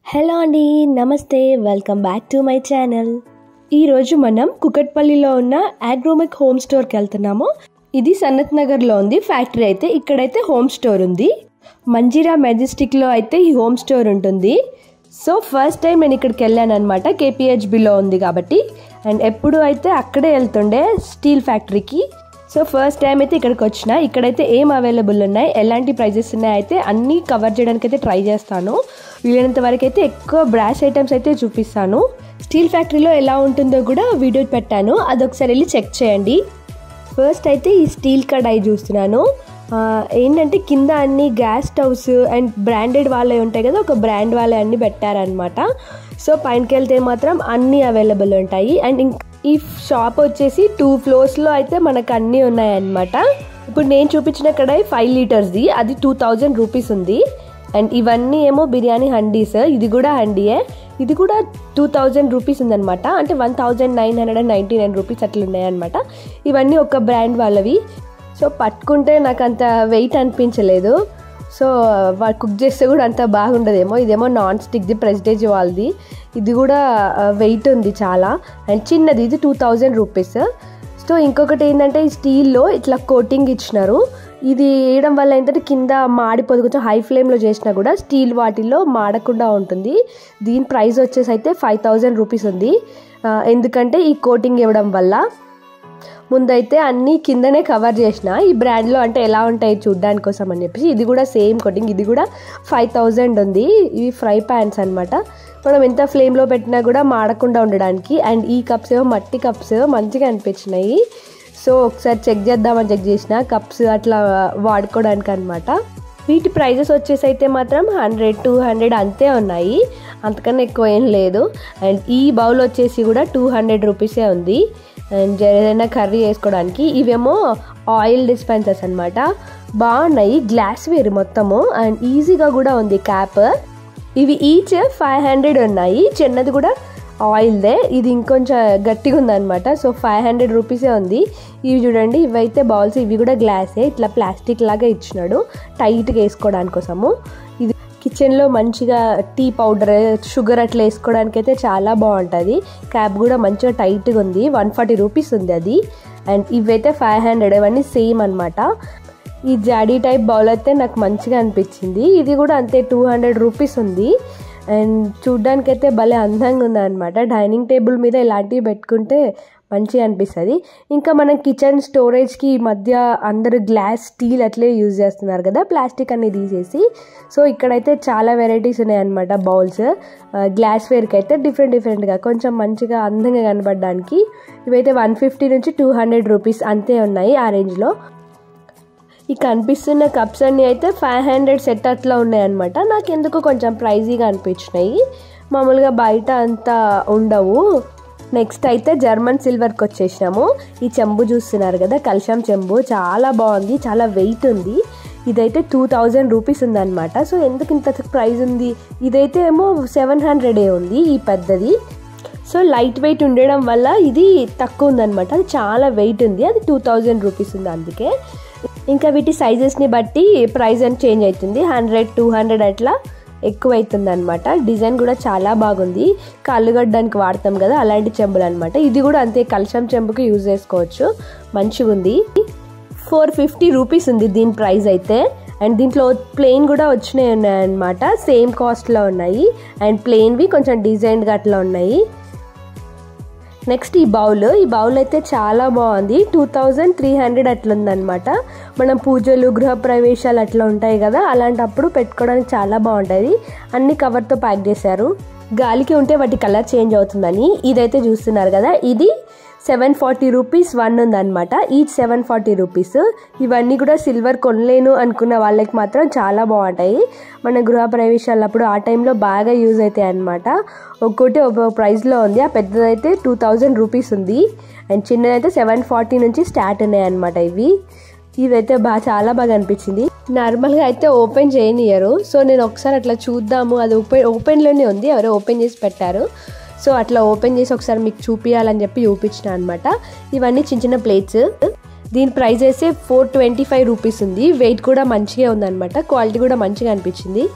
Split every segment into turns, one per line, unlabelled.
hello అండి నమస్తే welcome back to my channel ఈరోజు మనం కుకట్పల్లిలో ఉన్న ఆగ్రోమిక్ హోమ్ స్టోర్కి వెళ్తున్నాము ఇది సనత్ నగర్లో ఉంది ఫ్యాక్టరీ అయితే ఇక్కడైతే హోమ్ స్టోర్ ఉంది మంజీరా మెజెస్టిక్లో అయితే ఈ హోమ్ స్టోర్ ఉంటుంది సో ఫస్ట్ టైం నేను ఇక్కడికి వెళ్ళాను అనమాట కేపీహెచ్బిలో ఉంది కాబట్టి అండ్ ఎప్పుడు అయితే అక్కడే వెళ్తుండే స్టీల్ ఫ్యాక్టరీకి సో ఫస్ట్ టైం అయితే ఇక్కడికి వచ్చిన ఇక్కడైతే ఏం అవైలబుల్ ఉన్నాయి ఎలాంటి ప్రైజెస్ ఉన్నాయి అయితే అన్నీ కవర్ చేయడానికి అయితే ట్రై చేస్తాను వీలైనంత వరకు అయితే ఎక్కువ బ్రాష్ ఐటమ్స్ అయితే చూపిస్తాను స్టీల్ ఫ్యాక్టరీలో ఎలా ఉంటుందో కూడా వీడియో పెట్టాను అదొకసారి వెళ్ళి చెక్ చేయండి ఫస్ట్ అయితే ఈ స్టీల్ కడాయి చూస్తున్నాను ఆ, ఏంటంటే కింద అన్ని గ్యాస్ స్టవ్స్ అండ్ బ్రాండెడ్ వాళ్ళే ఉంటాయి కదా ఒక బ్రాండ్ వాళ్ళే అన్ని పెట్టారనమాట సో పైనకి వెళ్తే మాత్రం అన్నీ అవైలబుల్ ఉంటాయి అండ్ ఇంక ఈ షాప్ వచ్చేసి టూ ఫ్లోర్స్లో అయితే మనకు అన్నీ ఉన్నాయన్నమాట ఇప్పుడు నేను చూపించిన కడాయి ఫైవ్ లీటర్స్ది అది టూ థౌజండ్ రూపీస్ ఉంది అండ్ ఇవన్నీ ఏమో బిర్యానీ హండీస్ ఇది కూడా హండీయే ఇది కూడా టూ థౌజండ్ రూపీస్ ఉందన్నమాట అంటే one thousand nine hundred and ninety nine rupees అట్లా ఉన్నాయన్నమాట ఇవన్నీ ఒక బ్రాండ్ వాళ్ళవి సో పట్టుకుంటే నాకు అంత వెయిట్ అనిపించలేదు సో వాళ్ళు కుక్ చేస్తే కూడా అంత బాగుండదేమో ఇదేమో నాన్ స్టిక్ది ప్రెస్టేజ్ వాళ్ళది ఇది కూడా వెయిట్ ఉంది చాలా అండ్ చిన్నది ఇది టూ థౌజండ్ రూపీస్ సో ఇంకొకటి ఏంటంటే ఈ స్టీల్లో ఇట్లా కోటింగ్ ఇచ్చినారు ఇది వేయడం వల్ల ఏంటంటే కింద మాడిపోదు కొంచెం హై ఫ్లేమ్లో చేసినా కూడా స్టీల్ వాటిల్లో మాడకుండా ఉంటుంది దీని ప్రైస్ వచ్చేసి అయితే ఫైవ్ థౌజండ్ రూపీస్ ఉంది ఆ, ఎందుకంటే ఈ కోటింగ్ ఇవ్వడం వల్ల ముందైతే అన్నీ కిందనే కవర్ చేసిన ఈ బ్రాండ్లో అంటే ఎలా ఉంటాయి చూడ్డానికి కోసం అని చెప్పేసి ఇది కూడా సేమ్ కోటింగ్ ఇది కూడా ఫైవ్ థౌజండ్ ఉంది ఇవి ఫ్రై ప్యాన్స్ అనమాట మనం ఎంత ఫ్లేమ్లో పెట్టినా కూడా మాడకుండా ఉండడానికి అండ్ ఈ కప్స్ ఏమో మట్టి కప్స్ మంచిగా అనిపించినాయి సో ఒకసారి చెక్ చేద్దామని చెక్ చేసిన కప్స్ అట్లా వాడుకోవడానికి అనమాట వీటి ప్రైజెస్ వచ్చేసి అయితే మాత్రం హండ్రెడ్ టూ హండ్రెడ్ అంతే ఉన్నాయి అంతకన్నా ఎక్కువ ఏం లేదు అండ్ ఈ బౌల్ వచ్చేసి కూడా టూ హండ్రెడ్ రూపీసే ఉంది అండ్ ఏదైనా కర్రీ వేసుకోవడానికి ఇవేమో ఆయిల్ డిస్పెన్సర్స్ అనమాట బాగున్నాయి గ్లాస్ వేర్ మొత్తము అండ్ ఈజీగా కూడా ఉంది క్యాప్ ఇవి ఈచ్ ఫైవ్ హండ్రెడ్ ఉన్నాయి చిన్నది కూడా ఆయిల్దే ఇది ఇంకొంచెం గట్టిగా ఉందన్నమాట సో ఫైవ్ హండ్రెడ్ రూపీసే ఉంది ఇవి చూడండి ఇవైతే బౌల్స్ ఇవి కూడా గ్లాసే ఇట్లా ప్లాస్టిక్ లాగా ఇచ్చినాడు టైట్గా వేసుకోవడానికి కోసము ఇది కిచెన్లో మంచిగా టీ పౌడర్ షుగర్ అట్లా వేసుకోవడానికి అయితే చాలా బాగుంటుంది క్యాప్ కూడా మంచిగా టైట్గా ఉంది వన్ ఫార్టీ రూపీస్ ఉంది అది అండ్ ఇవైతే ఫైవ్ హండ్రెడ్ ఇవన్నీ సేమ్ అనమాట ఈ జాడీ టైప్ బౌల్ అయితే నాకు మంచిగా అనిపించింది ఇది కూడా అంతే టూ హండ్రెడ్ రూపీస్ ఉంది అండ్ చూడ్డానికి అయితే భలే అందంగా ఉంది అనమాట డైనింగ్ టేబుల్ మీద ఇలాంటివి పెట్టుకుంటే మంచిగా అనిపిస్తుంది ఇంకా మనం కిచెన్ స్టోరేజ్కి ఈ మధ్య అందరూ గ్లాస్ స్టీల్ అట్లే యూజ్ చేస్తున్నారు కదా ప్లాస్టిక్ అన్ని తీసేసి సో ఇక్కడైతే చాలా వెరైటీస్ ఉన్నాయన్నమాట బౌల్స్ గ్లాస్ వేర్కి అయితే డిఫరెంట్ డిఫరెంట్గా కొంచెం మంచిగా అందంగా కనబడడానికి ఇవైతే వన్ ఫిఫ్టీ నుంచి టూ హండ్రెడ్ రూపీస్ అంతే ఉన్నాయి ఆ రేంజ్లో ఈ కనిపిస్తున్న కప్స్ అన్నీ అయితే ఫైవ్ హండ్రెడ్ సెట్ అట్లా ఉన్నాయన్నమాట నాకు ఎందుకు కొంచెం ప్రైజీగా అనిపించినాయి మామూలుగా బయట అంత ఉండవు నెక్స్ట్ అయితే జర్మన్ సిల్వర్కి వచ్చేసినాము ఈ చెంబు చూస్తున్నారు కదా కల్షం చెంబు చాలా బాగుంది చాలా వెయిట్ ఉంది ఇదైతే టూ థౌజండ్ రూపీస్ ఉందన్నమాట సో ఎందుకు ఇంత ప్రైస్ ఉంది ఇదైతే ఏమో సెవెన్ హండ్రెడే ఉంది ఈ పెద్దది సో లైట్ వెయిట్ ఉండడం వల్ల ఇది తక్కువ ఉందన్నమాట అది చాలా వెయిట్ ఉంది అది టూ థౌజండ్ రూపీస్ ఉంది అందుకే ఇంకా వీటి సైజెస్ని బట్టి ప్రైస్ అని చేంజ్ అవుతుంది హండ్రెడ్ టూ హండ్రెడ్ అట్లా ఎక్కువ అవుతుంది అనమాట డిజైన్ కూడా చాలా బాగుంది కళ్ళు గడ్డానికి వాడతాం కదా అలాంటి చెంబులు అనమాట ఇది కూడా అంతే కలశం చెంబుకి యూజ్ చేసుకోవచ్చు మంచిగా ఉంది ఫోర్ ఫిఫ్టీ రూపీస్ ఉంది దీని ప్రైస్ అయితే అండ్ దీంట్లో ప్లెయిన్ కూడా వచ్చినాయి ఉన్నాయన్నమాట సేమ్ కాస్ట్లో ఉన్నాయి అండ్ ప్లెయిన్వి కొంచెం డిజైన్గా అట్లా ఉన్నాయి నెక్స్ట్ ఈ బౌల్ ఈ బౌల్ అయితే చాలా బాగుంది టూ థౌజండ్ త్రీ హండ్రెడ్ అట్లా ఉందన్నమాట మనం పూజలు గృహప్రవేశాలు అట్లా ఉంటాయి కదా అలాంటప్పుడు పెట్టుకోవడానికి చాలా బాగుంటుంది అన్ని కవర్తో ప్యాక్ చేశారు గాలికి ఉంటే వాటి కలర్ చేంజ్ అవుతుందని ఇదైతే చూస్తున్నారు కదా ఇది సెవెన్ ఫార్టీ రూపీస్ వన్ ఉందన్నమాట ఈచ్ సెవెన్ ఫార్టీ రూపీస్ ఇవన్నీ కూడా సిల్వర్ కొనలేను అనుకున్న వాళ్ళకి మాత్రం చాలా బాగుంటాయి మన గృహ ప్రవేశాలప్పుడు ఆ టైంలో బాగా యూజ్ అవుతాయి అనమాట ఒక్కోటి ఒక ప్రైస్లో ఉంది ఆ పెద్దదైతే టూ థౌజండ్ రూపీస్ ఉంది అండ్ చిన్నదైతే సెవెన్ ఫార్టీ నుంచి స్టార్ట్ ఉన్నాయి అనమాట ఇవి ఇదైతే బాగా చాలా బాగా అనిపించింది నార్మల్గా అయితే ఓపెన్ చేయనియరు సో నేను ఒకసారి అట్లా చూద్దాము అది ఓపెన్ ఓపెన్లోనే ఉంది ఎవరో ఓపెన్ చేసి పెట్టారు సో అట్లా ఓపెన్ చేసి ఒకసారి మీకు చూపించాలని చెప్పి చూపించిన అనమాట ఇవన్నీ చిన్న చిన్న ప్లేట్స్ దీని ప్రైస్ అయితే ఫోర్ ట్వంటీ ఫైవ్ రూపీస్ ఉంది వెయిట్ కూడా మంచిగా ఉందన్నమాట క్వాలిటీ కూడా మంచిగా అనిపించింది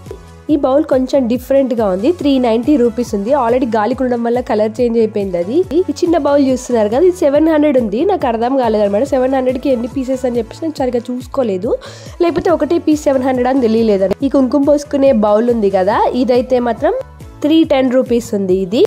ఈ బౌల్ కొంచెం డిఫరెంట్గా ఉంది త్రీ నైంటీ రూపీస్ ఉంది ఆల్రెడీ గాలి ఉండడం వల్ల కలర్ చేంజ్ అయిపోయింది అది ఈ చిన్న బౌల్ చూస్తున్నారు కదా ఇది సెవెన్ హండ్రెడ్ ఉంది నాకు అర్థం కాలేదు అనమాట సెవెన్ హండ్రెడ్కి ఎన్ని పీసెస్ అని చెప్పేసి నేను సరిగా చూసుకోలేదు లేకపోతే ఒకటే పీస్ సెవెన్ హండ్రెడ్ అని తెలియలేదు ఈ కుంకుమ పోసుకునే బౌల్ ఉంది కదా ఇదైతే మాత్రం త్రీ టెన్ రూపీస్ ఉంది ఇది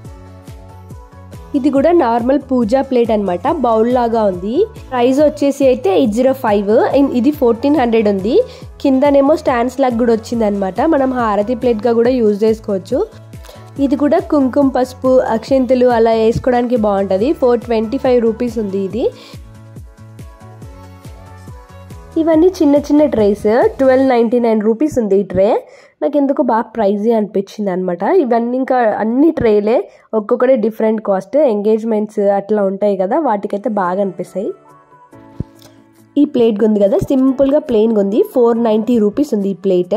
ఇది కూడా నార్మల్ పూజా ప్లేట్ అనమాట బౌల్ లాగా ఉంది ప్రైస్ వచ్చేసి అయితే ఎయిట్ జీరో ఫైవ్ ఇది ఫోర్టీన్ హండ్రెడ్ ఉంది కిందనేమో స్టాండ్స్ లాగా కూడా వచ్చింది అనమాట మనం హారతి ప్లేట్గా కూడా యూజ్ చేసుకోవచ్చు ఇది కూడా కుంకుమ పసుపు అక్షింతలు అలా వేసుకోవడానికి బాగుంటుంది ఫోర్ ట్వంటీ ఫైవ్ రూపీస్ ఉంది ఇది ఇవన్నీ చిన్న చిన్న trays twelve ninety nine rupees ఉంది ఈ ట్రే నాకు ఎందుకు బాగా ప్రైజీ అనిపించింది అనమాట ఇవన్నీ ఇంకా అన్ని ట్రేలే ఒక్కొక్కటి డిఫరెంట్ కాస్ట్ ఎంగేజ్మెంట్స్ అట్లా ఉంటాయి కదా వాటికైతే బాగా అనిపిస్తాయి ఈ ప్లేట్ ఉంది కదా సింపుల్గా ప్లెయిన్గా ఉంది ఫోర్ నైంటీ రూపీస్ ఉంది ఈ ప్లేట్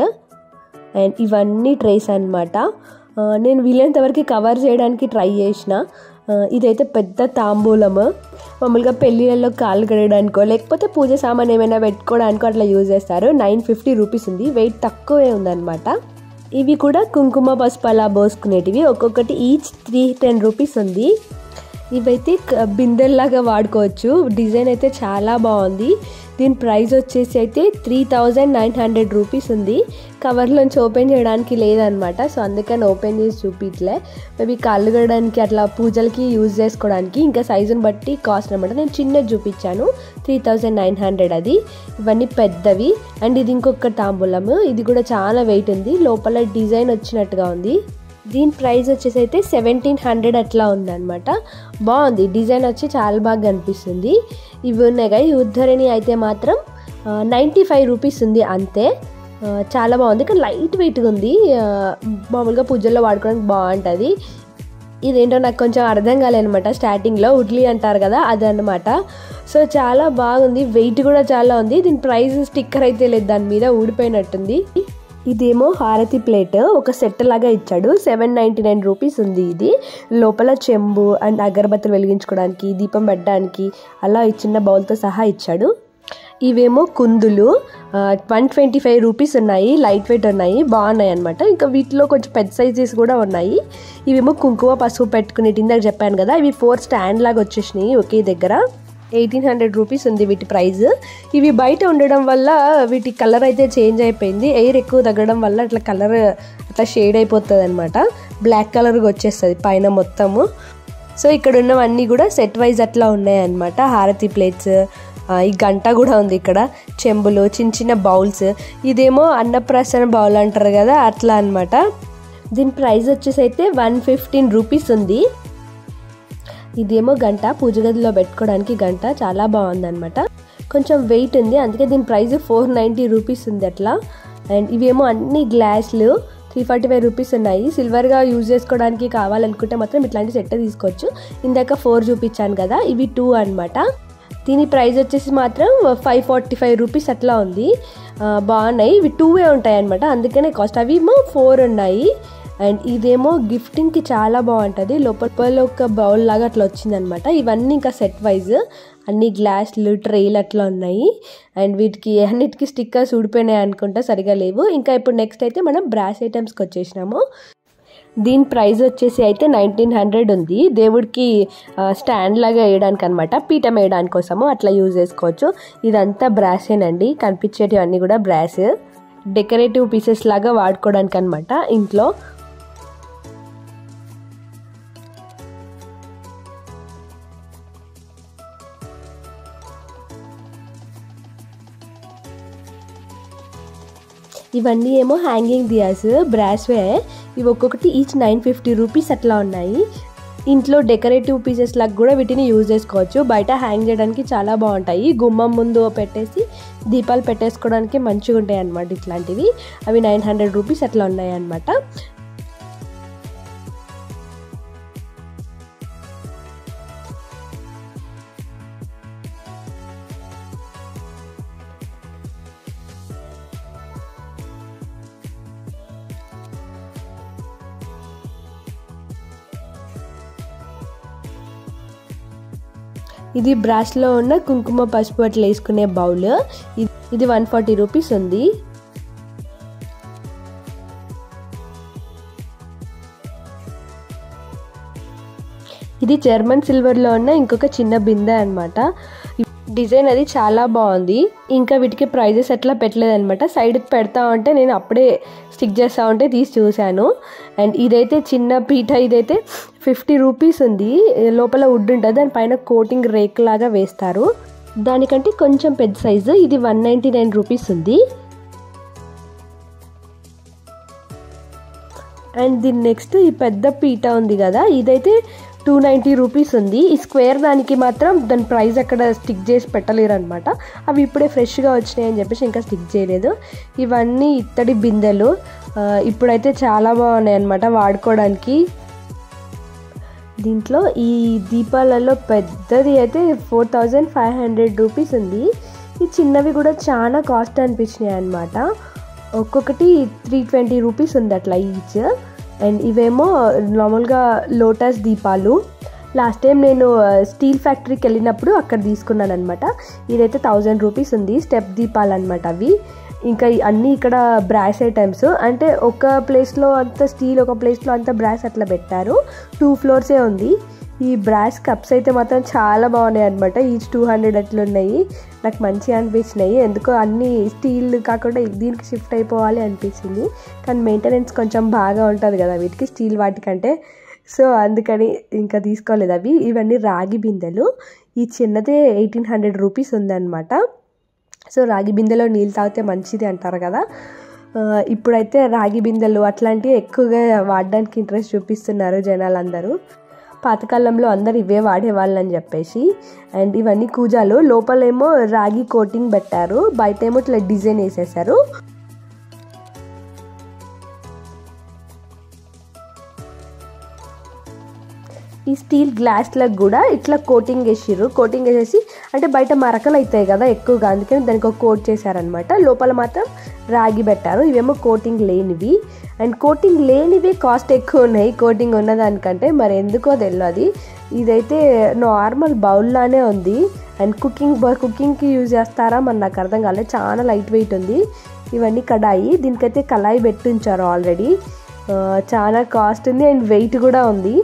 అండ్ ఇవన్నీ ట్రేస్ అనమాట నేను వీలైనంత వరకు కవర్ చేయడానికి ట్రై చేసిన ఇదైతే పెద్ద తాంబూలము మామూలుగా పెళ్ళిళ్ళలో కాళ్ళు కడగడానికో లేకపోతే పూజ సామాన్ ఏమైనా పెట్టుకోవడానికో అట్లా యూజ్ చేస్తారు నైన్ ఫిఫ్టీ రూపీస్ ఉంది వెయిట్ తక్కువే ఉందన్నమాట ఇవి కూడా కుంకుమ పసుపు అలా పోసుకునేటివి ఒక్కొక్కటి ఈచ్ త్రీ టెన్ రూపీస్ ఉంది ఇవైతే బిందెల్లాగా వాడుకోవచ్చు డిజైన్ అయితే చాలా బాగుంది దీని ప్రైస్ వచ్చేసి అయితే three thousand nine hundred rupees ఉంది కవర్లోంచి ఓపెన్ చేయడానికి లేదనమాట సో అందుకని ఓపెన్ చేసి చూపించలే మేబీ కళ్ళు కడడానికి అట్లా పూజలకి యూజ్ చేసుకోవడానికి ఇంకా సైజుని బట్టి కాస్ట్ అనమాట నేను చిన్నది చూపించాను త్రీ థౌజండ్ నైన్ హండ్రెడ్ అది ఇవన్నీ పెద్దవి అండ్ ఇది ఇంకొక తాంబూలము ఇది కూడా చాలా వెయిట్ ఉంది లోపల డిజైన్ వచ్చినట్టుగా ఉంది దీని ప్రైస్ వచ్చేసి అయితే సెవెంటీన్ హండ్రెడ్ అట్లా ఉందన్నమాట బాగుంది డిజైన్ వచ్చి చాలా బాగా కనిపిస్తుంది ఇవి ఉన్నాయి కదా ఈ ఉద్ధరణి అయితే మాత్రం నైంటీ ఫైవ్ రూపీస్ ఉంది అంతే చాలా బాగుంది కానీ లైట్ వెయిట్గా ఉంది మామూలుగా పూజల్లో వాడుకోవడానికి బాగుంటుంది ఇదేంటో నాకు కొంచెం అర్థం కాలేదనమాట స్టార్టింగ్లో ఉడ్లీ అంటారు కదా అదనమాట సో చాలా బాగుంది వెయిట్ కూడా చాలా ఉంది దీని ప్రైస్ స్టిక్కర్ అయితే లేదు దాని మీద ఊడిపోయినట్టుంది ఇదేమో హారతి ప్లేట్ ఒక సెట్ లాగా ఇచ్చాడు సెవెన్ నైంటీ నైన్ రూపీస్ ఉంది ఇది లోపల చెంబు అండ్ అగరబత్తులు వెలిగించుకోవడానికి దీపం పెట్టడానికి అలా ఈ చిన్న బౌల్తో సహా ఇచ్చాడు ఇవేమో కుందులు వన్ ట్వంటీ ఫైవ్ రూపీస్ ఉన్నాయి లైట్ వెయిట్ ఉన్నాయి బాగున్నాయి అనమాట ఇంకా వీటిలో కొంచెం పెద్ద సైజెస్ కూడా ఉన్నాయి ఇవేమో కుంకుమ పసుపు పెట్టుకునేటి ఇందాక చెప్పాను కదా ఇవి ఫోర్ స్టాండ్ లాగా వచ్చేసినాయి ఒకే దగ్గర ఎయిటీన్ హండ్రెడ్ రూపీస్ ఉంది వీటి ప్రైస్ ఇవి బయట ఉండడం వల్ల వీటి కలర్ అయితే చేంజ్ అయిపోయింది ఎయిర్ ఎక్కువ తగ్గడం వల్ల అట్లా కలర్ అట్లా షేడ్ అయిపోతుంది అనమాట బ్లాక్ కలర్గా వచ్చేస్తుంది పైన మొత్తము సో ఇక్కడ ఉన్నవన్నీ కూడా సెట్ వైజ్ అట్లా ఉన్నాయన్నమాట హారతి ప్లేట్స్ ఈ గంట కూడా ఉంది ఇక్కడ చెంబులు చిన్న చిన్న బౌల్స్ ఇదేమో అన్నప్రాసన బౌల్ అంటారు కదా అట్లా అనమాట దీని ప్రైస్ వచ్చేసి అయితే వన్ ఫిఫ్టీన్ రూపీస్ ఉంది ఇదేమో గంట పూజ గదిలో పెట్టుకోవడానికి గంట చాలా బాగుందన్నమాట కొంచెం వెయిట్ ఉంది అందుకే దీని ప్రైస్ ఫోర్ నైంటీ రూపీస్ ఉంది అట్లా అండ్ ఇవేమో అన్ని గ్లాసులు త్రీ ఫార్టీ ఫైవ్ రూపీస్ ఉన్నాయి సిల్వర్గా యూజ్ చేసుకోవడానికి కావాలనుకుంటే మాత్రం ఇట్లాంటి సెట్ తీసుకోవచ్చు ఇందాక ఫోర్ చూపించాను కదా ఇవి టూ అనమాట దీని ప్రైస్ వచ్చేసి మాత్రం ఫైవ్ ఫార్టీ ఫైవ్ రూపీస్ అట్లా ఉంది బాగున్నాయి ఇవి టూవే ఉంటాయి అనమాట అందుకనే కాస్ట్ అవి ఏమో ఫోర్ ఉన్నాయి అండ్ ఇదేమో గిఫ్టింగ్కి చాలా బాగుంటుంది లోపల ఒక బౌల్ లాగా అట్లా వచ్చిందనమాట ఇవన్నీ ఇంకా సెట్ వైజ్ అన్ని గ్లాసులు ట్రైలు అట్లా ఉన్నాయి అండ్ వీటికి అన్నిటికీ స్టిక్కర్స్ ఊడిపోయినాయి అనుకుంటా సరిగా లేవు ఇంకా ఇప్పుడు నెక్స్ట్ అయితే మనం బ్రాస్ ఐటమ్స్కి వచ్చేసినాము దీని ప్రైస్ వచ్చేసి అయితే నైన్టీన్ హండ్రెడ్ ఉంది దేవుడికి స్టాండ్ లాగా వేయడానికి అనమాట పీఠం వేయడానికి కోసము అట్లా యూజ్ చేసుకోవచ్చు ఇదంతా బ్రాసేనండి కనిపించేటివి అన్నీ కూడా బ్రాస్ డెకరేటివ్ పీసెస్ లాగా వాడుకోవడానికి అనమాట ఇంట్లో ఇవన్నీ ఏమో హ్యాంగింగ్ దియాస్ బ్రాస్వే ఇవి ఒక్కొక్కటి ఈచ్ నైన్ ఫిఫ్టీ రూపీస్ అట్లా ఉన్నాయి ఇంట్లో డెకరేటివ్ పీసెస్ లాగా కూడా వీటిని యూజ్ చేసుకోవచ్చు బయట హ్యాంగ్ చేయడానికి చాలా బాగుంటాయి గుమ్మం ముందు పెట్టేసి దీపాలు పెట్టేసుకోవడానికి మంచిగా ఉంటాయి అన్నమాట ఇట్లాంటివి అవి నైన్ హండ్రెడ్ రూపీస్ అట్లా ఉన్నాయి అన్నమాట ఇది బ్రాష్లో ఉన్న కుంకుమ పసుపు అట్లా వేసుకునే బౌల్ ఇది వన్ ఫార్టీ రూపీస్ ఉంది ఇది జర్మన్ సిల్వర్లో ఉన్న ఇంకొక చిన్న బిందె అనమాట డిజైన్ అది చాలా బాగుంది ఇంకా వీటికి ప్రైజెస్ ఎట్లా పెట్టలేదనమాట సైడ్కి పెడతా ఉంటే నేను అప్పుడే స్టిక్ చేస్తూ ఉంటే తీసి చూశాను అండ్ ఇదైతే చిన్న పీఠ ఇదైతే ఫిఫ్టీ రూపీస్ ఉంది లోపల వుడ్ ఉంటుంది దానిపైన కోటింగ్ రేక్ లాగా వేస్తారు దానికంటే కొంచెం పెద్ద సైజు ఇది వన్ నైంటీ నైన్ రూపీస్ ఉంది అండ్ దీని నెక్స్ట్ ఈ పెద్ద పీట ఉంది కదా ఇదైతే టూ నైంటీ రూపీస్ ఉంది ఈ స్క్వేర్ దానికి మాత్రం దాని ప్రైస్ అక్కడ స్టిక్ చేసి పెట్టలేరు అనమాట అవి ఇప్పుడే ఫ్రెష్గా వచ్చినాయి అని చెప్పేసి ఇంకా స్టిక్ చేయలేదు ఇవన్నీ ఇత్తడి బిందెలు ఇప్పుడైతే చాలా బాగున్నాయి అనమాట వాడుకోవడానికి దీంట్లో ఈ దీపాలలో పెద్దది అయితే four thousand five hundred rupees ఉంది ఈ చిన్నవి కూడా చాలా కాస్ట్ అనిపించినాయి అనమాట ఒక్కొక్కటి త్రీ ట్వంటీ రూపీస్ ఉంది అట్లా ఈచ్ అండ్ ఇవేమో నార్మల్గా లోటస్ దీపాలు లాస్ట్ టైం నేను స్టీల్ ఫ్యాక్టరీకి వెళ్ళినప్పుడు అక్కడ తీసుకున్నాను అనమాట ఇదైతే థౌజండ్ రూపీస్ ఉంది స్టెప్ దీపాలు అనమాట అవి ఇంకా అన్నీ ఇక్కడ బ్రాస్ ఐటమ్స్ అంటే ఒక ప్లేస్లో అంత స్టీల్ ఒక ప్లేస్లో అంత బ్రాస్ అట్లా పెట్టారు టూ ఫ్లోర్సే ఉంది ఈ బ్రాస్ కప్స్ అయితే మాత్రం చాలా బాగున్నాయి అనమాట ఈచ్ టూ హండ్రెడ్ అట్లా ఉన్నాయి నాకు మంచిగా అనిపించినాయి ఎందుకో అన్ని స్టీల్ కాకుండా దీనికి షిఫ్ట్ అయిపోవాలి అనిపించింది కానీ మెయింటెనెన్స్ కొంచెం బాగా ఉంటుంది కదా వీటికి స్టీల్ వాటికంటే సో అందుకని ఇంకా తీసుకోలేదు అవి ఇవన్నీ రాగి బిందెలు ఈ చిన్నదే ఎయిటీన్ హండ్రెడ్ రూపీస్ ఉందన్నమాట సో రాగి బిందెలో నీళ్ళు తాగితే మంచిది అంటారు కదా ఇప్పుడైతే రాగి బిందెలు అట్లాంటివి ఎక్కువగా వాడడానికి ఇంట్రెస్ట్ చూపిస్తున్నారు జనాలందరూ పాతకాలంలో అందరు ఇవే వాడేవాళ్ళు అని చెప్పేసి అండ్ ఇవన్నీ కూజాలు లోపలేమో రాగి కోటింగ్ పెట్టారు బయట ఏమో ఇట్లా డిజైన్ వేసేసారు ఈ స్టీల్ గ్లాస్లకు కూడా ఇట్లా కోటింగ్ వేసిర్రు కోటింగ్ వేసేసి అంటే బయట మరకలు అవుతాయి కదా ఎక్కువగా అందుకని దానికి ఒక కోట్ చేశారనమాట లోపల మాత్రం రాగి పెట్టారు ఇవేమో కోటింగ్ లేనివి అండ్ కోటింగ్ లేనివి కాస్ట్ ఎక్కువ ఉన్నాయి కోటింగ్ ఉన్నదానికంటే మరి ఎందుకో తెలియదు ఇదైతే నార్మల్ బౌల్లానే ఉంది అండ్ కుకింగ్ కుకింగ్కి యూజ్ చేస్తారా మరి నాకు అర్థం కాలేదు చాలా లైట్ వెయిట్ ఉంది ఇవన్నీ కడాయి దీనికైతే కళాయి పెట్టించారు ఆల్రెడీ చాలా కాస్ట్ ఉంది అండ్ వెయిట్ కూడా ఉంది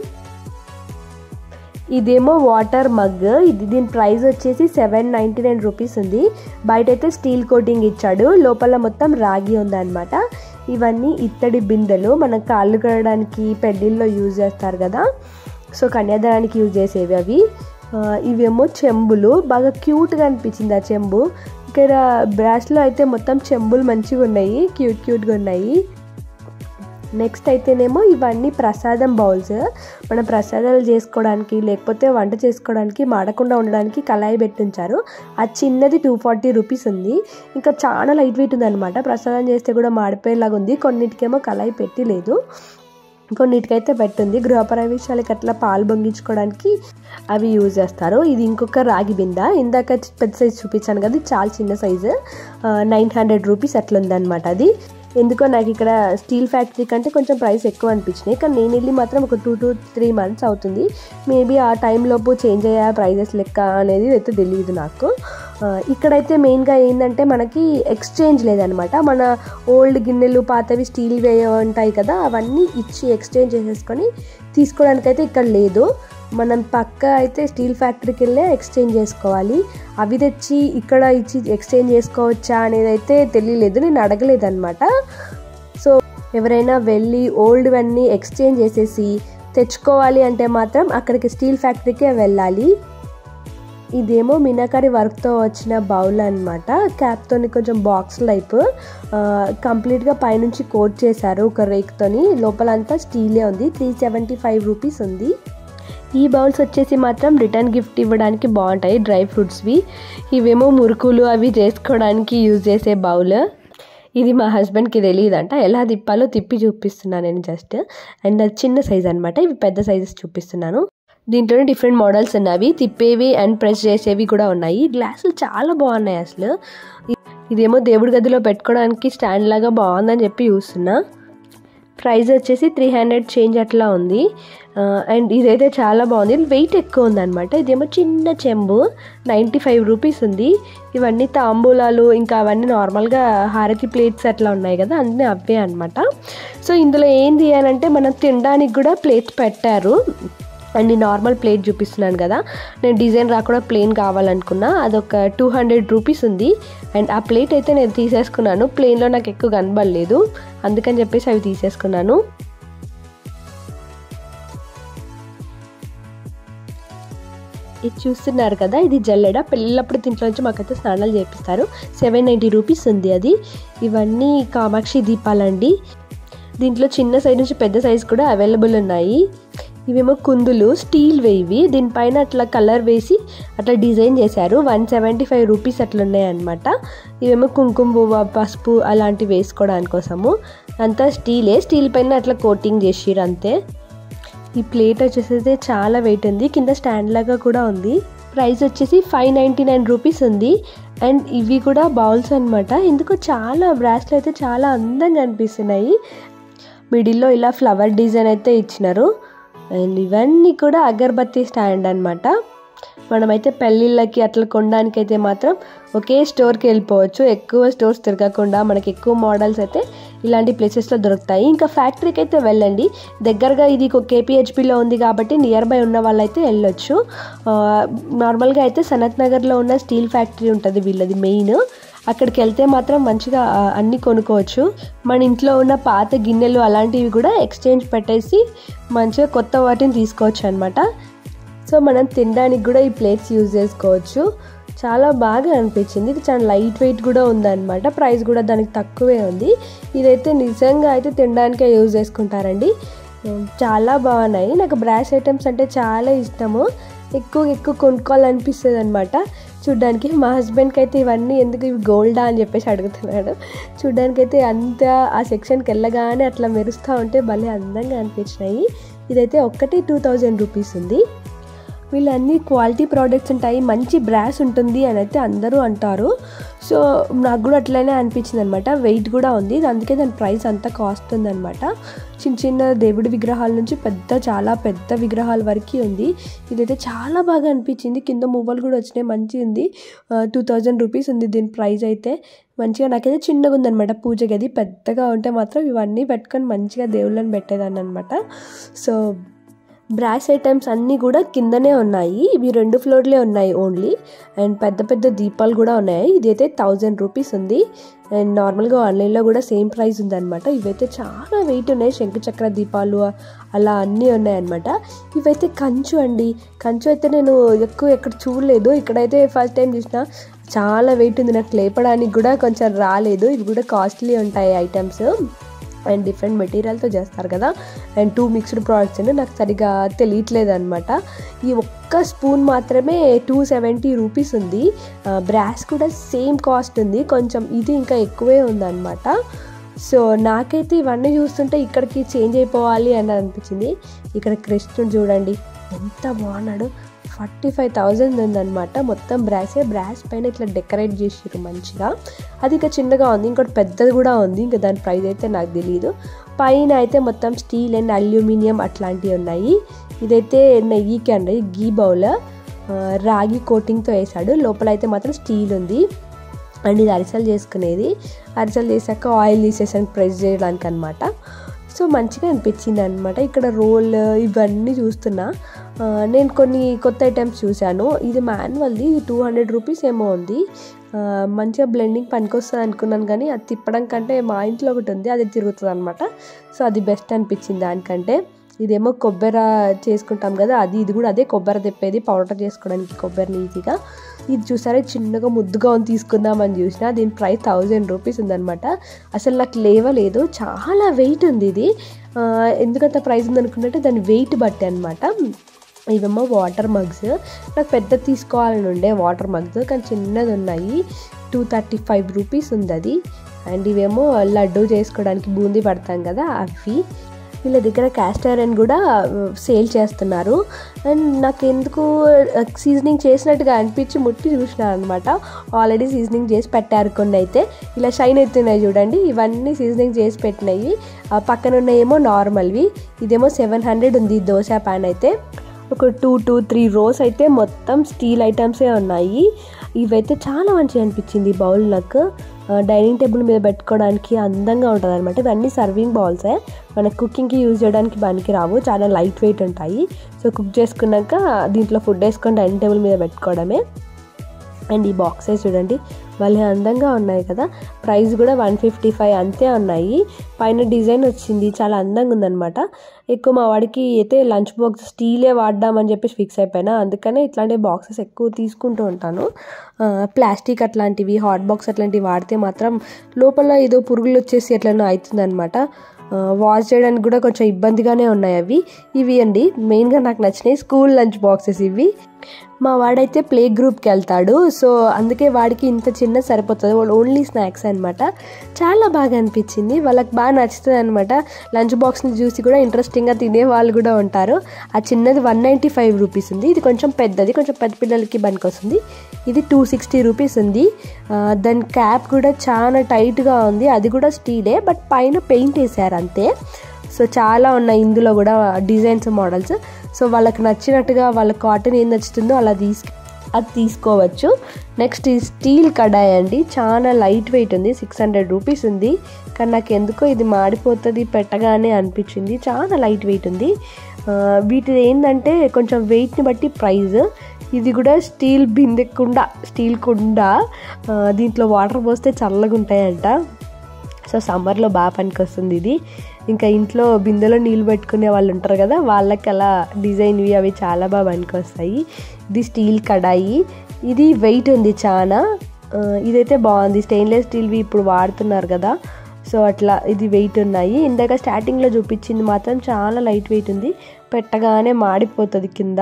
ఇదేమో వాటర్ మగ్ ఇది దీని ప్రైస్ వచ్చేసి సెవెన్ నైంటీ నైన్ రూపీస్ ఉంది బయట అయితే స్టీల్ కోటింగ్ ఇచ్చాడు లోపల మొత్తం రాగి ఉందన్నమాట ఇవన్నీ ఇత్తడి బిందెలు మన కాళ్ళు కడడానికి పెళ్ళిళ్ళలో యూజ్ చేస్తారు కదా సో కన్యాదానానికి యూజ్ చేసేవి అవి ఇవేమో చెంబులు బాగా క్యూట్గా అనిపించింది ఆ చెంబు ఇక్కడ బ్రాష్లో అయితే మొత్తం చెంబులు మంచిగా ఉన్నాయి క్యూట్ క్యూట్గా ఉన్నాయి నెక్స్ట్ అయితేనేమో ఇవన్నీ ప్రసాదం బౌల్స్ మనం ప్రసాదాలు చేసుకోవడానికి లేకపోతే వంట చేసుకోవడానికి మాడకుండా ఉండడానికి కళాయి పెట్టించారు ఆ చిన్నది టూ ఫార్టీ రూపీస్ ఉంది ఇంకా చాలా లైట్ వెయిట్ ఉంది అనమాట ప్రసాదం చేస్తే కూడా మాడిపోయేలాగా ఉంది కొన్నిటికేమో కళాయి పెట్టి లేదు కొన్నిటికైతే పెట్టింది గృహప్రవేశాలకి అట్లా పాలు పొంగించుకోవడానికి అవి యూజ్ చేస్తారు ఇది ఇంకొక రాగి బింద ఇందాక పెద్ద సైజ్ చూపించాను కదా చాలా చిన్న సైజు నైన్ హండ్రెడ్ రూపీస్ అట్లా ఉందన్నమాట అది ఎందుకో నాకు ఇక్కడ స్టీల్ ఫ్యాక్టరీ కంటే కొంచెం ప్రైస్ ఎక్కువ అనిపించినాయి కానీ నేను వెళ్ళి మాత్రం ఒక టూ టు త్రీ మంత్స్ అవుతుంది మేబీ ఆ టైంలోపు చేంజ్ అయ్యే ప్రైజెస్ లెక్క అనేది అయితే తెలియదు నాకు ఇక్కడైతే మెయిన్గా ఏంటంటే మనకి ఎక్స్చేంజ్ లేదనమాట మన ఓల్డ్ గిన్నెలు పాతవి స్టీల్ వే ఉంటాయి కదా అవన్నీ ఇచ్చి ఎక్స్చేంజ్ చేసేసుకొని తీసుకోవడానికైతే ఇక్కడ లేదు మనం పక్క అయితే స్టీల్ ఫ్యాక్టరీకి వెళ్ళే ఎక్స్చేంజ్ చేసుకోవాలి అవి తెచ్చి ఇక్కడ ఇచ్చి ఎక్స్చేంజ్ చేసుకోవచ్చా అనేది అయితే తెలియలేదు నేను అడగలేదు అనమాట సో ఎవరైనా వెళ్ళి ఓల్డ్వన్నీ ఎక్స్చేంజ్ చేసేసి తెచ్చుకోవాలి అంటే మాత్రం అక్కడికి స్టీల్ ఫ్యాక్టరీకే వెళ్ళాలి ఇదేమో మీనాకారి వర్క్తో వచ్చిన బౌల్ అనమాట క్యాప్తో కొంచెం బాక్స్ లైప్ కంప్లీట్గా పైనుంచి కోట్ చేశారు ఒక రేక్తోని లోపలంతా స్టీలే ఉంది త్రీ సెవెంటీ ఫైవ్ రూపీస్ ఉంది ఈ బౌల్స్ వచ్చేసి మాత్రం రిటర్న్ గిఫ్ట్ ఇవ్వడానికి బాగుంటాయి డ్రై ఫ్రూట్స్వి ఇవేమో మురుకులు అవి చేసుకోవడానికి యూజ్ చేసే బౌల్ ఇది మా హస్బెండ్కి తెలియదంట ఎలా తిప్పాలో తిప్పి చూపిస్తున్నాను నేను జస్ట్ అండ్ అది చిన్న సైజ్ అనమాట ఇవి పెద్ద సైజెస్ చూపిస్తున్నాను దీంట్లోనే డిఫరెంట్ మోడల్స్ ఉన్నవి తిప్పేవి అండ్ ప్రెస్ చేసేవి కూడా ఉన్నాయి గ్లాసులు చాలా బాగున్నాయి అసలు ఇదేమో దేవుడి గదిలో పెట్టుకోవడానికి స్టాండ్ లాగా బాగుందని చెప్పి చూస్తున్నా ప్రైస్ వచ్చేసి త్రీ హండ్రెడ్ చేంజ్ అట్లా ఉంది అండ్ ఇదైతే చాలా బాగుంది వెయిట్ ఎక్కువ ఉందన్నమాట ఇదేమో చిన్న చెంబు నైంటీ ఫైవ్ రూపీస్ ఉంది ఇవన్నీ తాంబూలాలు ఇంకా అవన్నీ నార్మల్గా హారతి ప్లేట్స్ అట్లా ఉన్నాయి కదా అన్నీ అవే అనమాట సో ఇందులో ఏంది అని అంటే మనం తినడానికి కూడా ప్లేట్స్ పెట్టారు అండ్ ఈ నార్మల్ ప్లేట్ చూపిస్తున్నాను కదా నేను డిజైన్ రాకుండా ప్లేన్ కావాలనుకున్నా అదొక టూ హండ్రెడ్ రూపీస్ ఉంది అండ్ ఆ ప్లేట్ అయితే నేను తీసేసుకున్నాను ప్లేన్లో నాకు ఎక్కువ కనబడలేదు అందుకని చెప్పేసి అవి తీసేసుకున్నాను ఇది చూస్తున్నారు కదా ఇది జల్లెడ పిల్లప్పుడు దీంట్లో నుంచి మాకైతే స్నానాలు చేపిస్తారు సెవెన్ నైంటీ రూపీస్ ఉంది అది ఇవన్నీ కామాక్షి దీపాలండి దీంట్లో చిన్న సైజ్ నుంచి పెద్ద సైజ్ కూడా అవైలబుల్ ఉన్నాయి ఇవేమో కుందులు స్టీల్ వేవి దీనిపైన అట్లా కలర్ వేసి అట్లా డిజైన్ చేశారు వన్ సెవెంటీ ఫైవ్ రూపీస్ అట్లా ఉన్నాయన్నమాట ఇవేమో కుంకుమ పువ్వు పసుపు అలాంటివి వేసుకోవడానికి కోసము అంతా స్టీలే స్టీల్ పైన అట్లా కోటింగ్ చేసిరు అంతే ఈ ప్లేట్ వచ్చేసి చాలా వెయిట్ ఉంది కింద స్టాండ్ లాగా కూడా ఉంది ప్రైస్ వచ్చేసి ఫైవ్ నైంటీ నైన్ రూపీస్ ఉంది అండ్ ఇవి కూడా బౌల్స్ అనమాట ఎందుకో చాలా బ్రాస్లు అయితే చాలా అందంగా అనిపిస్తున్నాయి మిడిల్లో ఇలా ఫ్లవర్ డిజైన్ అయితే ఇచ్చినారు అండ్ ఇవన్నీ కూడా అగరబత్తి స్టాండ్ అనమాట మనమైతే పెళ్ళిళ్ళకి అట్లా కొనడానికి అయితే మాత్రం ఒకే స్టోర్కి వెళ్ళిపోవచ్చు ఎక్కువ స్టోర్స్ తిరగకుండా మనకి ఎక్కువ మోడల్స్ అయితే ఇలాంటి ప్లేసెస్లో దొరుకుతాయి ఇంకా ఫ్యాక్టరీకి అయితే వెళ్ళండి దగ్గరగా ఇది కేపీహెచ్పిలో ఉంది కాబట్టి నియర్ బై ఉన్న వాళ్ళైతే వెళ్ళొచ్చు నార్మల్గా అయితే సనత్ నగర్లో ఉన్న స్టీల్ ఫ్యాక్టరీ ఉంటుంది వీళ్ళది మెయిన్ అక్కడికి వెళ్తే మాత్రం మంచిగా అన్నీ కొనుక్కోవచ్చు మన ఇంట్లో ఉన్న పాత గిన్నెలు అలాంటివి కూడా ఎక్స్చేంజ్ పెట్టేసి మంచిగా కొత్త వాటిని తీసుకోవచ్చు అనమాట సో మనం తినడానికి కూడా ఈ ప్లేట్స్ యూజ్ చేసుకోవచ్చు చాలా బాగా అనిపించింది ఇది చాలా లైట్ వెయిట్ కూడా ఉందన్నమాట ప్రైస్ కూడా దానికి తక్కువే ఉంది ఇదైతే నిజంగా అయితే తినడానికే యూజ్ చేసుకుంటారండి చాలా బాగున్నాయి నాకు బ్రాష్ ఐటమ్స్ అంటే చాలా ఇష్టము ఎక్కువ ఎక్కువ కొనుక్కోవాలనిపిస్తుంది అనమాట చూడ్డానికి మా హస్బెండ్కి అయితే ఇవన్నీ ఎందుకు ఇవి గోల్డా అని చెప్పేసి అడుగుతున్నాడు చూడ్డానికి అయితే అంత ఆ సెక్షన్కి వెళ్ళగానే అట్లా మెరుస్తూ ఉంటే భలే అందంగా అనిపించినాయి ఇదైతే ఒక్కటి టూ థౌజండ్ రూపీస్ ఉంది వీళ్ళన్నీ క్వాలిటీ ప్రోడక్ట్స్ ఉంటాయి మంచి బ్రాస్ ఉంటుంది అని అయితే అందరూ అంటారు సో నాకు కూడా అట్లనే అనిపించింది అనమాట వెయిట్ కూడా ఉంది అందుకే దాని ప్రైస్ అంత కాస్ట్ ఉందన్నమాట చిన్న చిన్న దేవుడి విగ్రహాల నుంచి పెద్ద చాలా పెద్ద విగ్రహాల వరకు ఉంది ఇదైతే చాలా బాగా అనిపించింది కింద మువ్వలు కూడా వచ్చినాయి మంచిగా ఉంది టూ థౌజండ్ రూపీస్ ఉంది దీని ప్రైస్ అయితే మంచిగా నాకైతే చిన్నగా ఉందన్నమాట పూజ గది పెద్దగా ఉంటే మాత్రం ఇవన్నీ పెట్టుకొని మంచిగా దేవుళ్ళని పెట్టేదాన్ని అనమాట సో బ్రాస్ ఐటమ్స్ అన్నీ కూడా కిందనే ఉన్నాయి ఇవి రెండు ఫ్లోర్లే ఉన్నాయి ఓన్లీ అండ్ పెద్ద పెద్ద దీపాలు కూడా ఉన్నాయి ఇదైతే థౌజండ్ రూపీస్ ఉంది అండ్ నార్మల్గా ఆన్లైన్లో కూడా సేమ్ ప్రైస్ ఉందన్నమాట ఇవైతే చాలా వెయిట్ ఉన్నాయి శంకుచక్ర దీపాలు అలా అన్నీ ఉన్నాయన్నమాట ఇవైతే కంచు అండి కంచు అయితే నేను ఎక్కువ ఎక్కడ చూడలేదు ఇక్కడైతే ఫస్ట్ టైం చూసిన చాలా వెయిట్ ఉంది నాకు లేపడానికి కూడా కొంచెం రాలేదు ఇవి కూడా కాస్ట్లీ ఉంటాయి ఐటమ్స్ అండ్ డిఫరెంట్ మెటీరియల్తో చేస్తారు కదా అండ్ టూ మిక్స్డ్ ప్రోడక్ట్స్ అండి నాకు సరిగా తెలియట్లేదు అనమాట ఈ ఒక్క స్పూన్ మాత్రమే టూ సెవెంటీ రూపీస్ ఉంది బ్రాస్ కూడా సేమ్ కాస్ట్ ఉంది కొంచెం ఇది ఇంకా ఎక్కువే ఉందన్నమాట సో నాకైతే ఇవన్నీ చూస్తుంటే ఇక్కడికి చేంజ్ అయిపోవాలి అని అనిపించింది ఇక్కడ కృష్ణుడు చూడండి ఎంత బాగున్నాడు ఫార్టీ ఫైవ్ థౌజండ్ ఉందన్నమాట మొత్తం బ్రాసే బ్రాస్ పైన ఇట్లా డెకరేట్ చేసారు మంచిగా అది ఇంకా చిన్నగా ఉంది ఇంకోటి పెద్దది కూడా ఉంది ఇంకా దాని ప్రైస్ అయితే నాకు తెలియదు పైన అయితే మొత్తం స్టీల్ అండ్ అల్యూమినియం అట్లాంటివి ఉన్నాయి ఇదైతే నెయ్యికి అండి గీ బౌల్ రాగి కోటింగ్తో వేసాడు లోపల అయితే మాత్రం స్టీల్ ఉంది అండ్ ఇది అరిసెలు చేసుకునేది అరిసెలు చేశాక ఆయిల్ తీసేసాను ప్రెస్ చేయడానికి అనమాట సో మంచిగా అనిపించింది అనమాట ఇక్కడ రోల్ ఇవన్నీ చూస్తున్నా నేను కొన్ని కొత్త ఐటమ్స్ చూశాను ఇది మాన్యువల్ది టూ హండ్రెడ్ రూపీస్ ఏమో ఉంది మంచిగా బ్లెండింగ్ పనికొస్తుంది అనుకున్నాను కానీ అది తిప్పడం కంటే మా ఇంట్లో ఒకటి ఉంది అది తిరుగుతుంది అనమాట సో అది బెస్ట్ అనిపించింది దానికంటే ఇదేమో కొబ్బరి చేసుకుంటాం కదా అది ఇది కూడా అదే కొబ్బరి తెప్పేది పౌడర్ చేసుకోవడానికి కొబ్బరిని ఈజీగా ఇది చూసారా చిన్నగా ముద్దుగా ఉంది తీసుకుందామని చూసిన దీని ప్రైస్ థౌజండ్ రూపీస్ ఉందనమాట అసలు నాకు లేవలేదు చాలా వెయిట్ ఉంది ఇది ఎందుకంత ప్రైస్ ఉంది అనుకున్నట్టే దాని వెయిట్ బట్టి అనమాట ఇవేమో వాటర్ మగ్స్ నాకు పెద్ద తీసుకోవాలని ఉండే వాటర్ మగ్స్ కానీ చిన్నది ఉన్నాయి టూ థర్టీ ఫైవ్ రూపీస్ ఉంది అది అండ్ ఇవేమో లడ్డు చేసుకోవడానికి బూందీ పడతాం కదా అవి వీళ్ళ దగ్గర క్యాస్ట్ ఐరన్ కూడా సేల్ చేస్తున్నారు అండ్ నాకు ఎందుకు సీజనింగ్ చేసినట్టుగా అనిపించి ముట్టి చూసిన అనమాట ఆల్రెడీ సీజనింగ్ చేసి పెట్టారు కొన్ని అయితే ఇలా షైన్ అవుతున్నాయి చూడండి ఇవన్నీ సీజనింగ్ చేసి పెట్టినాయి పక్కన ఉన్నాయేమో నార్మల్వి ఇదేమో సెవెన్ హండ్రెడ్ ఉంది దోశ ప్యాన్ అయితే ఒక టూ టూ త్రీ రోస్ అయితే మొత్తం స్టీల్ ఐటమ్సే ఉన్నాయి ఇవైతే చాలా మంచిగా అనిపించింది బౌల్ నాకు డైనింగ్ టేబుల్ మీద పెట్టుకోవడానికి అందంగా ఉంటుంది అనమాట ఇవన్నీ సర్వింగ్ బౌల్సే మన కుకింగ్కి యూజ్ చేయడానికి పనికి రావు చాలా లైట్ వెయిట్ ఉంటాయి సో కుక్ చేసుకున్నాక దీంట్లో ఫుడ్ వేసుకొని డైనింగ్ టేబుల్ మీద పెట్టుకోవడమే అండ్ ఈ బాక్సెస్ చూడండి భలే అందంగా ఉన్నాయి కదా ప్రైస్ కూడా వన్ ఫిఫ్టీ ఫైవ్ అంతే ఉన్నాయి పైన డిజైన్ వచ్చింది చాలా అందంగా ఉందన్నమాట ఎక్కువ మా వాడికి అయితే లంచ్ బాక్స్ స్టీలే వాడదామని చెప్పేసి ఫిక్స్ అయిపోయినా అందుకనే ఇట్లాంటి బాక్సెస్ ఎక్కువ తీసుకుంటూ ఉంటాను ప్లాస్టిక్ అట్లాంటివి హాట్ బాక్స్ అట్లాంటివి వాడితే మాత్రం లోపల ఏదో పురుగులు వచ్చేసి ఎట్లనో అవుతుందన్నమాట వాష్ చేయడానికి కూడా కొంచెం ఇబ్బందిగానే ఉన్నాయి అవి ఇవి అండి మెయిన్గా నాకు నచ్చినాయి స్కూల్ లంచ్ బాక్సెస్ ఇవి మా వాడైతే ప్లే గ్రూప్కి వెళ్తాడు సో అందుకే వాడికి ఇంత చిన్న సరిపోతుంది వాళ్ళు ఓన్లీ స్నాక్స్ అనమాట చాలా బాగా అనిపించింది వాళ్ళకి బాగా నచ్చుతుంది అనమాట లంచ్ బాక్స్ని చూసి కూడా ఇంట్రెస్టింగ్గా తినే వాళ్ళు కూడా ఉంటారు ఆ చిన్నది వన్ నైంటీ ఫైవ్ రూపీస్ ఉంది ఇది కొంచెం పెద్దది కొంచెం పెద్ద పిల్లలకి పనికి వస్తుంది ఇది టూ సిక్స్టీ రూపీస్ ఉంది దాని క్యాప్ కూడా చాలా టైట్గా ఉంది అది కూడా స్టీలే బట్ పైన పెయింట్ వేసారు అంతే సో చాలా ఉన్నాయి ఇందులో కూడా డిజైన్స్ మోడల్స్ సో వాళ్ళకి నచ్చినట్టుగా వాళ్ళ కాటన్ ఏం నచ్చుతుందో అలా తీసు అది తీసుకోవచ్చు నెక్స్ట్ ఈ స్టీల్ కడాయి అండి చాలా లైట్ వెయిట్ ఉంది సిక్స్ హండ్రెడ్ రూపీస్ ఉంది కానీ నాకు ఎందుకో ఇది మాడిపోతుంది పెట్టగానే అనిపించింది చాలా లైట్ వెయిట్ ఉంది వీటిది ఏంటంటే కొంచెం వెయిట్ని బట్టి ప్రైస్ ఇది కూడా స్టీల్ బిందె కుండ స్టీల్ కుండ దీంట్లో వాటర్ పోస్తే చల్లగా ఉంటాయంట సో సమ్మర్లో బాగా పనికి వస్తుంది ఇది ఇంకా ఇంట్లో బిందెలో నీళ్ళు పెట్టుకునే వాళ్ళు ఉంటారు కదా వాళ్ళకి అలా డిజైన్వి అవి చాలా బాగా పనికి వస్తాయి ఇది స్టీల్ కడాయి ఇది వెయిట్ ఉంది చాలా ఇదైతే బాగుంది స్టెయిన్లెస్ స్టీల్వి ఇప్పుడు వాడుతున్నారు కదా సో అట్లా ఇది వెయిట్ ఉన్నాయి ఇందాక స్టార్టింగ్లో చూపించింది మాత్రం చాలా లైట్ వెయిట్ ఉంది పెట్టగానే మాడిపోతుంది కింద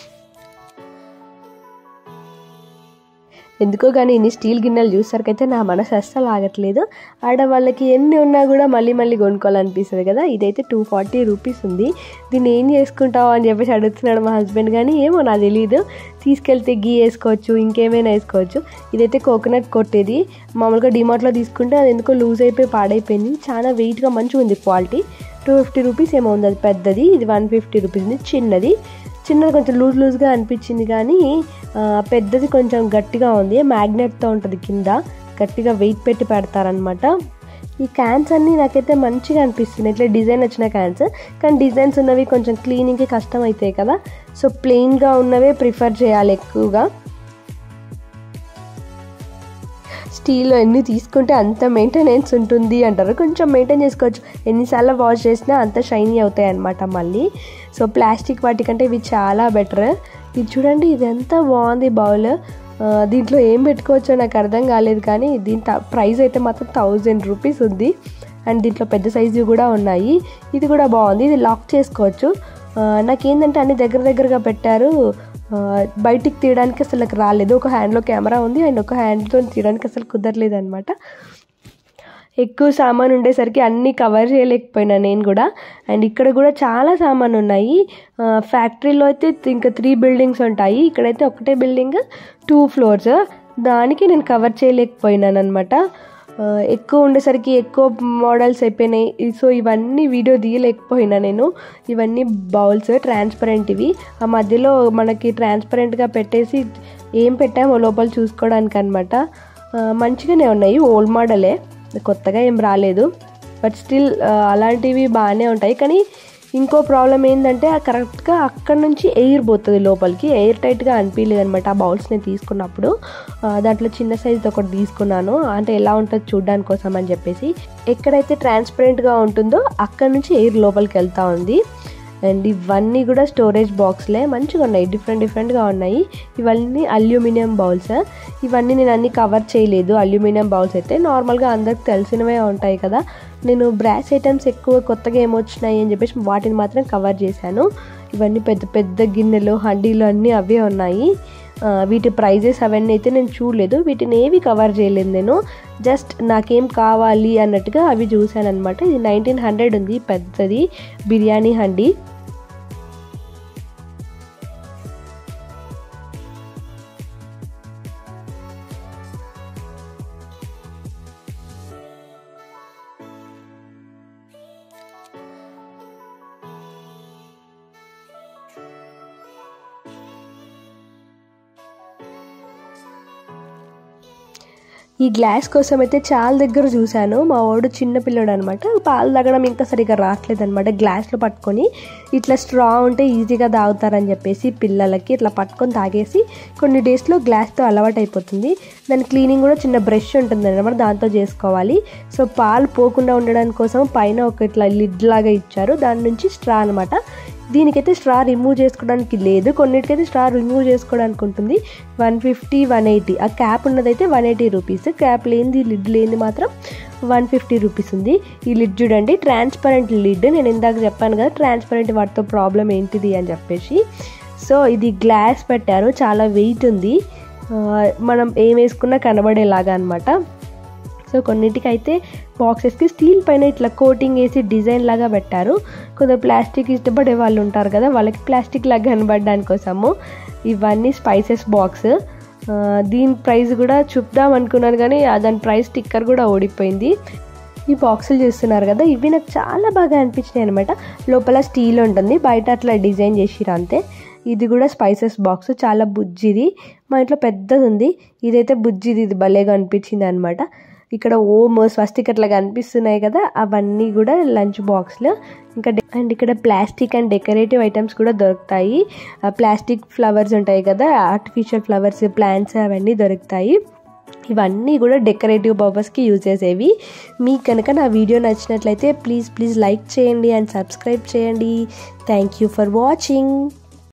ఎందుకో కానీ ఇన్ని స్టీల్ గిన్నెలు చూసరికైతే నా మనసు అస్సలు ఆగట్లేదు ఆడవాళ్ళకి ఎన్ని ఉన్నా కూడా మళ్ళీ మళ్ళీ కొనుక్కోవాలనిపిస్తుంది కదా ఇదైతే టూ ఫార్టీ రూపీస్ ఉంది దీన్ని ఏం చేసుకుంటావు అని చెప్పేసి అడుగుతున్నాడు మా హస్బెండ్ కానీ ఏమో నాకు తెలియదు తీసుకెళ్తే గీ వేసుకోవచ్చు ఇంకేమైనా వేసుకోవచ్చు ఇదైతే కోకోనట్ కొట్టేది మామూలుగా డిమార్ట్లో తీసుకుంటే అది ఎందుకో లూజ్ అయిపోయి పాడైపోయింది చాలా వెయిట్గా మంచిగా ఉంది క్వాలిటీ టూ ఫిఫ్టీ రూపీస్ ఏమో ఉంది అది పెద్దది ఇది వన్ ఫిఫ్టీ రూపీస్ ఉంది చిన్నది చిన్నది కొంచెం లూజ్ లూజ్గా అనిపించింది కానీ పెద్దది కొంచెం గట్టిగా ఉంది మ్యాగ్నెట్తో ఉంటుంది కింద గట్టిగా వెయిట్ పెట్టి పెడతారనమాట ఈ క్యాన్స్ అన్నీ నాకైతే మంచిగా అనిపిస్తుంది ఇట్లా డిజైన్ వచ్చిన క్యాన్స్ కానీ డిజైన్స్ ఉన్నవి కొంచెం క్లీనింగ్కి కష్టం అవుతాయి కదా సో ప్లెయిన్గా ఉన్నవే ప్రిఫర్ చేయాలి ఎక్కువగా స్టీల్లో ఎన్ని తీసుకుంటే అంత మెయింటెనెన్స్ ఉంటుంది అంటారు కొంచెం మెయింటైన్ చేసుకోవచ్చు ఎన్నిసార్లు వాష్ చేసినా అంత షైనీ అవుతాయి అనమాట మళ్ళీ సో ప్లాస్టిక్ వాటికంటే ఇవి చాలా బెటర్ ఇది చూడండి ఇది ఎంత బాగుంది బౌల్ దీంట్లో ఏం పెట్టుకోవచ్చో నాకు అర్థం కాలేదు కానీ దీని ప్రైస్ అయితే మాత్రం థౌజండ్ రూపీస్ ఉంది అండ్ దీంట్లో పెద్ద సైజు కూడా ఉన్నాయి ఇది కూడా బాగుంది ఇది లాక్ చేసుకోవచ్చు నాకేంటంటే అన్ని దగ్గర దగ్గరగా పెట్టారు బయటికి తీయడానికి అసలు నాకు రాలేదు ఒక హ్యాండ్లో కెమెరా ఉంది అండ్ ఒక హ్యాండ్తో తీయడానికి అసలు కుదరలేదు అనమాట ఎక్కువ సామాన్ ఉండేసరికి అన్నీ కవర్ చేయలేకపోయినా నేను కూడా అండ్ ఇక్కడ కూడా చాలా సామాన్ ఉన్నాయి ఫ్యాక్టరీలో అయితే ఇంకా త్రీ బిల్డింగ్స్ ఉంటాయి ఇక్కడైతే ఒకటే బిల్డింగ్ టూ ఫ్లోర్స్ దానికి నేను కవర్ చేయలేకపోయినాను అనమాట ఎక్కువ ఉండేసరికి ఎక్కువ మోడల్స్ అయిపోయినాయి సో ఇవన్నీ వీడియో తీయలేకపోయినా నేను ఇవన్నీ బౌల్స్ ట్రాన్స్పరెంట్ ఇవి ఆ మధ్యలో మనకి ట్రాన్స్పరెంట్గా పెట్టేసి ఏం పెట్టామో లోపల చూసుకోవడానికి అనమాట మంచిగానే ఉన్నాయి ఓల్డ్ మోడలే కొత్తగా ఏం రాలేదు బట్ స్టిల్ అలాంటివి బాగానే ఉంటాయి కానీ ఇంకో ప్రాబ్లం ఏంటంటే కరెక్ట్గా అక్కడ నుంచి ఎయిర్ పోతుంది లోపలికి ఎయిర్ టైట్గా అనిపించలేదు అనమాట ఆ బౌల్స్ నేను తీసుకున్నప్పుడు దాంట్లో చిన్న సైజ్ ఒకటి తీసుకున్నాను అంటే ఎలా ఉంటుంది చూడడానికి కోసం అని చెప్పేసి ఎక్కడైతే ట్రాన్స్పరెంట్గా ఉంటుందో అక్కడ నుంచి ఎయిర్ లోపలికి వెళ్తూ ఉంది అండ్ ఇవన్నీ కూడా స్టోరేజ్ బాక్స్లే మంచిగా ఉన్నాయి డిఫరెంట్ డిఫరెంట్గా ఉన్నాయి ఇవన్నీ అల్యూమినియం బౌల్స్ ఇవన్నీ నేను అన్ని కవర్ చేయలేదు అల్యూమినియం బౌల్స్ అయితే నార్మల్గా అందరికి తెలిసినవే ఉంటాయి కదా నేను బ్రాస్ ఐటమ్స్ ఎక్కువ కొత్తగా ఏమొచ్చినాయి అని చెప్పేసి వాటిని మాత్రం కవర్ చేశాను ఇవన్నీ పెద్ద పెద్ద గిన్నెలు హండీలు అన్నీ అవే ఉన్నాయి వీటి ప్రైజెస్ అవన్నీ అయితే నేను చూడలేదు వీటిని ఏవి కవర్ చేయలేదు నేను జస్ట్ నాకేం కావాలి అన్నట్టుగా అవి చూశాను అనమాట ఇది నైన్టీన్ హండ్రెడ్ ఉంది పెద్దది బిర్యానీ హండీ ఈ గ్లాస్ కోసం అయితే చాలా దగ్గర చూశాను మా వాడు చిన్న పిల్లడు అనమాట పాలు తాగడం ఇంకా సరిగా రావట్లేదు అనమాట గ్లాస్లో పట్టుకొని ఇట్లా స్ట్రా ఉంటే ఈజీగా తాగుతారని చెప్పేసి పిల్లలకి ఇట్లా పట్టుకొని తాగేసి కొన్ని డేస్లో గ్లాస్తో అలవాటు అయిపోతుంది దాని క్లీనింగ్ కూడా చిన్న బ్రష్ ఉంటుంది అనమాట దాంతో చేసుకోవాలి సో పాలు పోకుండా ఉండడానికి కోసం పైన ఒక ఇట్లా లిడ్ లాగా ఇచ్చారు దాని నుంచి స్ట్రా అనమాట దీనికైతే స్ట్రా రిమూవ్ చేసుకోవడానికి లేదు కొన్నిటికైతే స్ట్రా రిమూవ్ చేసుకోవడానికి ఉంటుంది వన్ ఫిఫ్టీ వన్ ఎయిటీ ఆ క్యాప్ ఉన్నదైతే వన్ ఎయిటీ రూపీస్ క్యాప్ లేనిది లిడ్ లేనిది మాత్రం వన్ ఫిఫ్టీ రూపీస్ ఉంది ఈ లిడ్ చూడండి ట్రాన్స్పరెంట్ లిడ్ నేను ఇందాక చెప్పాను కదా ట్రాన్స్పరెంట్ వాటితో ప్రాబ్లం ఏంటిది అని చెప్పేసి సో ఇది గ్లాస్ పెట్టారు చాలా వెయిట్ ఉంది ఆ, మనం ఏం వేసుకున్నా కనబడేలాగా అనమాట సో కొన్నిటికైతే బాక్సెస్కి స్టీల్ పైన ఇట్లా కోటింగ్ వేసి డిజైన్ లాగా పెట్టారు కొందరు ప్లాస్టిక్ ఇష్టపడే వాళ్ళు ఉంటారు కదా వాళ్ళకి ప్లాస్టిక్ లాగా కనబడడానికి కోసము ఇవన్నీ స్పైసెస్ బాక్స్ ఆ, దీని ప్రైస్ కూడా చూద్దాం అనుకున్నాను కానీ ఆ దాని ప్రైస్ స్టిక్కర్ కూడా ఓడిపోయింది ఈ బాక్సులు చూస్తున్నారు కదా ఇవి నాకు చాలా బాగా అనిపించినాయి అనమాట లోపల స్టీల్ ఉంటుంది బయట అట్లా డిజైన్ చేసిరు అంతే ఇది కూడా స్పైసెస్ బాక్స్ చాలా బుజ్జిది మా ఇంట్లో పెద్దది ఉంది ఇదైతే బుజ్జిది ఇది భలేగా అనిపించింది అనమాట ఇక్కడ ఓమ్ స్వస్తిక్ అట్లా కనిపిస్తున్నాయి కదా అవన్నీ కూడా లంచ్ బాక్స్లో ఇంకా డె- అండ్ ఇక్కడ ప్లాస్టిక్ అండ్ డెకరేటివ్ ఐటమ్స్ కూడా దొరుకుతాయి ఆ ప్లాస్టిక్ ఫ్లవర్స్ ఉంటాయి కదా ఆర్టిఫిషియల్ ఫ్లవర్స్ ప్లాంట్స్ అవన్నీ దొరుకుతాయి ఇవన్నీ కూడా డెకరేటివ్ పర్పస్కి యూజ్ చేసేవి మీకు కనుక నా వీడియో నచ్చినట్లయితే ప్లీజ్ ప్లీజ్ లైక్ చేయండి అండ్ సబ్స్క్రైబ్ చేయండి థ్యాంక్ యూ ఫర్ వాచింగ్